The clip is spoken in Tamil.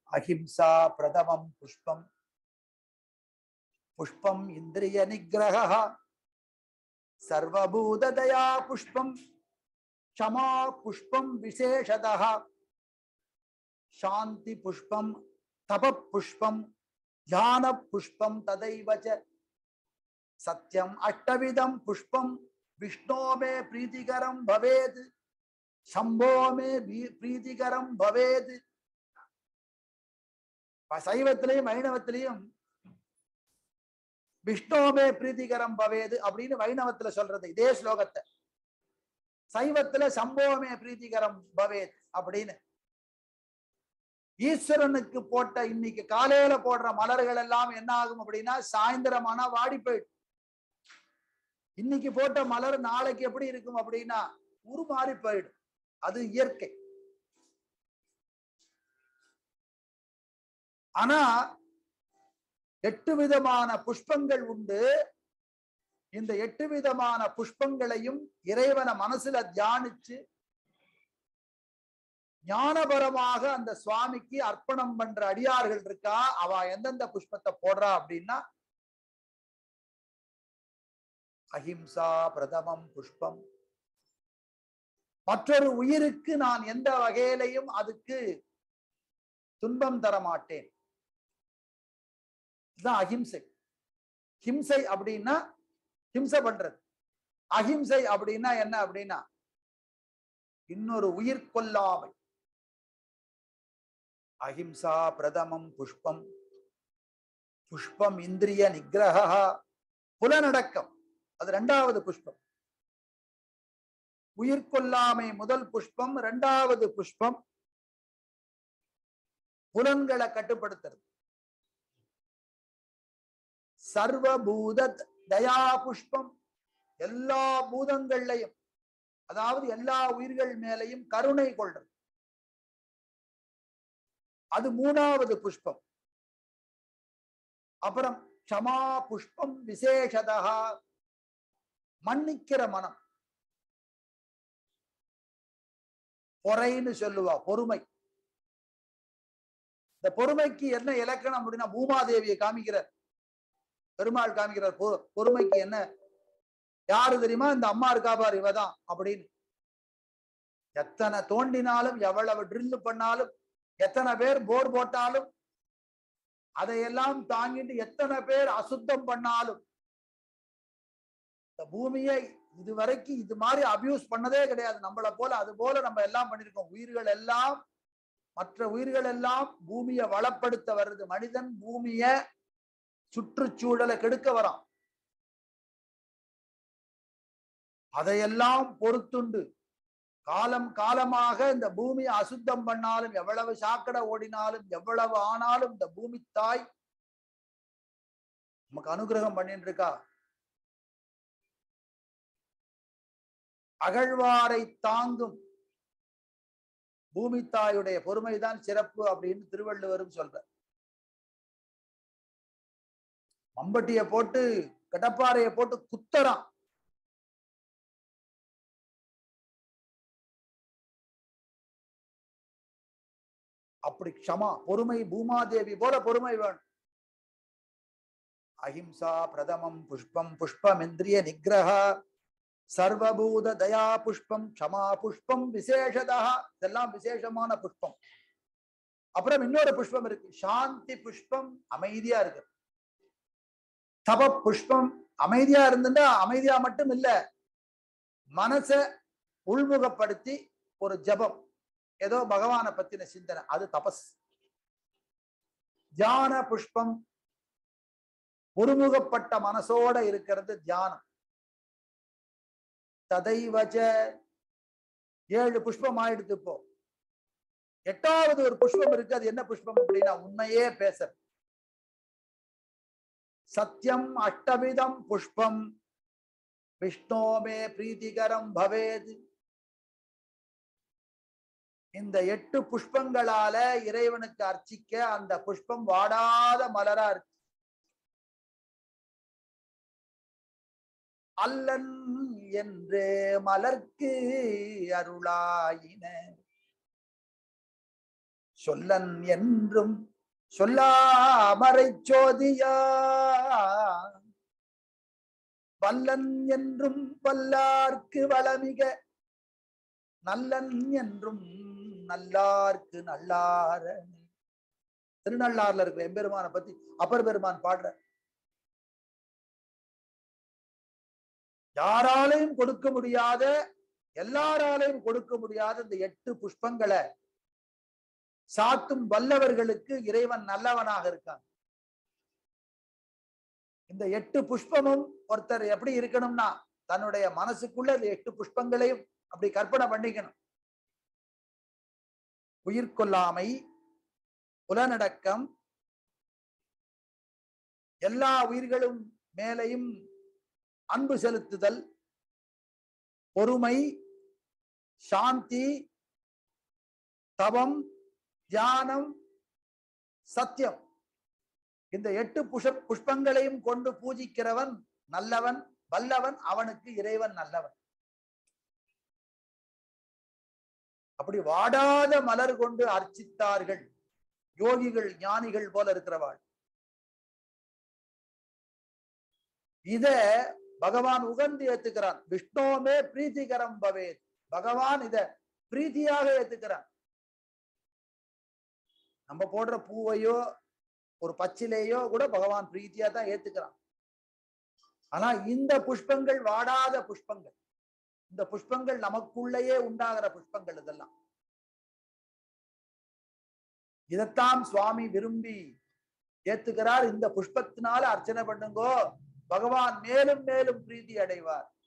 அஹிம்சா பிரதமம் புஷ்பம் புஷ்பம் இந்திரிய நிகிரக சர்வபூததயா புஷ்பம் க்ஷமா புஷ்பம் விசேஷதः சாந்தி புஷ்பம் தப புஷ்பம் தியான புஷ்பம் ததைவ ச சத்யம் அஷ்டவிதம் புஷ்பம் விஷ்ணோ மே பிரீதிகரம் பவேத் சம்போ மே பீ- பிரீதிகரம் பவேத் ப- சைவத்திலையும் வைணவத்திலையும் விஷ்ணோமே பிரீதிகரம் பவேது அப்படின்னு வைணவத்துல சொல்றது இதே ஸ்லோகத்தை சைவத்துல சம்போமே பிரீதிகரம் பவேத் அப்படின்னு ஈஸ்வரனுக்கு போட்ட இன்னைக்கு காலையில போடுற மலர்கள் எல்லாம் என்ன ஆகும் அப்படின்னா சாயந்தரமானா வாடி போயிடும் இன்னைக்கு போட்ட மலர் நாளைக்கு எப்படி இருக்கும் அப்படின்னா உருமாறி போயிடும் அது இயற்கை ஆனா எட்டு விதமான புஷ்பங்கள் உண்டு இந்த எட்டு விதமான புஷ்பங்களையும் இறைவனை மனசுல தியானிச்சு ஞானபரமாக அந்த சுவாமிக்கு அர்ப்பணம் பண்ற அடியார்கள் இருக்கா அவ எந்தெந்த புஷ்பத்தை போடுறா அப்படின்னா அஹிம்சா பிரதமம் புஷ்பம் மற்றொரு உயிருக்கு நான் எந்த வகையிலையும் அதுக்கு துன்பம் தர மாட்டேன் இதுதான் அஹிம்சை ஹிம்சை அப்படின்னா ஹிம்சை பண்றது அஹிம்சை அப்படின்னா என்ன அப்படின்னா இன்னொரு உயிர் கொல்லாமை அஹிம்சா பிரதமம் புஷ்பம் புஷ்பம் இந்திரிய நிகிரக புலனடக்கம் அது இரண்டாவது புஷ்பம் உயிர் கொல்லாமை முதல் புஷ்பம் இரண்டாவது புஷ்பம் புலன்களை கட்டுப்படுத்துறது சர்வபூத தயா புஷ்பம் எல்லா பூதங்கள்லையும் அதாவது எல்லா உயிர்கள் மேலையும் கருணை கொள்றது அது மூணாவது புஷ்பம் அப்புறம் க்ஷமா புஷ்பம் விசேஷதா மன்னிக்கிற மனம் பொறைன்னு சொல்லுவா பொறுமை இந்த பொறுமைக்கு என்ன இலக்கணம் அப்படின்னா பூமாதேவியை காமிக்கிறார் பெருமாள் காமிக்கிறார் பொ- பொறுமைக்கு என்ன யாரு தெரியுமா இந்த அம்மா இருக்கா பாரு இவதான் அப்படின்னு எத்தனை தோண்டினாலும் எவ்வளவு ட்ரில் பண்ணாலும் எத்தனை பேர் போர் போட்டாலும் அதையெல்லாம் தாங்கிட்டு எத்தனை பேர் அசுத்தம் பண்ணாலும் இந்த பூமியை இதுவரைக்கும் இது மாதிரி அபியூஸ் பண்ணதே கிடையாது நம்மளை போல அது போல நம்ம எல்லாம் பண்ணிருக்கோம் உயிர்கள் எல்லாம் மற்ற உயிர்கள் எல்லாம் பூமியை வளப்படுத்த வருது மனிதன் பூமிய சுற்றுச்சூழலை கெடுக்க வரான் அதையெல்லாம் பொறுத்துண்டு காலம் காலமாக இந்த பூமியை அசுத்தம் பண்ணாலும் எவ்வளவு சாக்கடை ஓடினாலும் எவ்வளவு ஆனாலும் இந்த பூமி தாய் நமக்கு அனுகிரகம் பண்ணிட்டு இருக்கா அகழ்வாரை தாங்கும் பூமி தாயுடைய பொறுமைதான் சிறப்பு அப்படின்னு திருவள்ளுவரும் சொல்ற மம்பட்டிய போட்டு கடப்பாறைய போட்டு குத்தறான் அப்படி க்ஷமா பொறுமை பூமாதேவி போல பொறுமை வேணும் அஹிம்சா பிரதமம் புஷ்பம் புஷ்பம் இந்திரிய நிகிரக சர்வபூத தயா புஷ்பம் க்ஷமா புஷ்பம் விசேஷதா இதெல்லாம் விசேஷமான புஷ்பம் அப்புறம் இன்னொரு புஷ்பம் இருக்கு சாந்தி புஷ்பம் அமைதியா இருக்கு தப புஷ்பம் அமைதியா இருந்துட்டா அமைதியா மட்டும் இல்ல மனச உள்முகப்படுத்தி ஒரு ஜபம் ஏதோ பகவானை பத்தின சிந்தனை அது தபஸ் தியான புஷ்பம் ஒருமுகப்பட்ட மனசோட இருக்கிறது தியானம் ததைவச்ச ஏழு புஷ்பம் ஆயிடுத்து இப்போ எட்டாவது ஒரு புஷ்பம் இருக்கு அது என்ன புஷ்பம் அப்படின்னா உண்மையே பேச சத்தியம் அஷ்டவிதம் புஷ்பம் விஷ்ணோமே பிரீத்திகரம் பவேத் இந்த எட்டு புஷ்பங்களால இறைவனுக்கு அர்ச்சிக்க அந்த புஷ்பம் வாடாத மலரா இருக்கு அல்லன் என்று மலர்க்கு அருளாயின சொல்லன் என்றும் சொல்லாமறை சோதியா வல்லன் என்றும் வல்லார்க்கு வளமிக நல்லன் என்றும் நல்லார்க்கு நல்லார திருநள்ளாறுல இருக்கிற எம்பெருமானை பத்தி அப்பர் பெருமான் பாடுற யாராலையும் கொடுக்க முடியாத எல்லாராலையும் கொடுக்க முடியாத இந்த எட்டு புஷ்பங்களை சாத்தும் வல்லவர்களுக்கு இறைவன் நல்லவனாக இருக்கான் இந்த எட்டு புஷ்பமும் ஒருத்தர் எப்படி இருக்கணும்னா தன்னுடைய மனசுக்குள்ள இந்த எட்டு புஷ்பங்களையும் அப்படி கற்பனை பண்ணிக்கணும் உயிர் கொல்லாமை புலனடக்கம் எல்லா உயிர்களும் மேலையும் அன்பு செலுத்துதல் பொறுமை சாந்தி தவம் தியானம் சத்தியம் இந்த எட்டு புஷ புஷ்பங்களையும் கொண்டு பூஜிக்கிறவன் நல்லவன் வல்லவன் அவனுக்கு இறைவன் நல்லவன் அப்படி வாடாத மலர் கொண்டு அர்ச்சித்தார்கள் யோகிகள் ஞானிகள் போல இருக்கிறவாள் இத பகவான் உகந்து ஏத்துக்கிறான் விஷ்ணோமே பிரீத்திகரம் பவேத் பகவான் இத பிரீத்தியாக ஏத்துக்கிறான் நம்ம போடுற பூவையோ ஒரு பச்சிலையோ கூட பகவான் பிரீத்தியா தான் ஏத்துக்கிறான் ஆனா இந்த புஷ்பங்கள் வாடாத புஷ்பங்கள் இந்த புஷ்பங்கள் நமக்குள்ளேயே உண்டாகிற புஷ்பங்கள் இதெல்லாம் இதைத்தான் சுவாமி விரும்பி ஏத்துக்கிறார் இந்த புஷ்பத்தினால அர்ச்சனை பண்ணுங்கோ பகவான் மேலும் மேலும் பிரீதி அடைவார்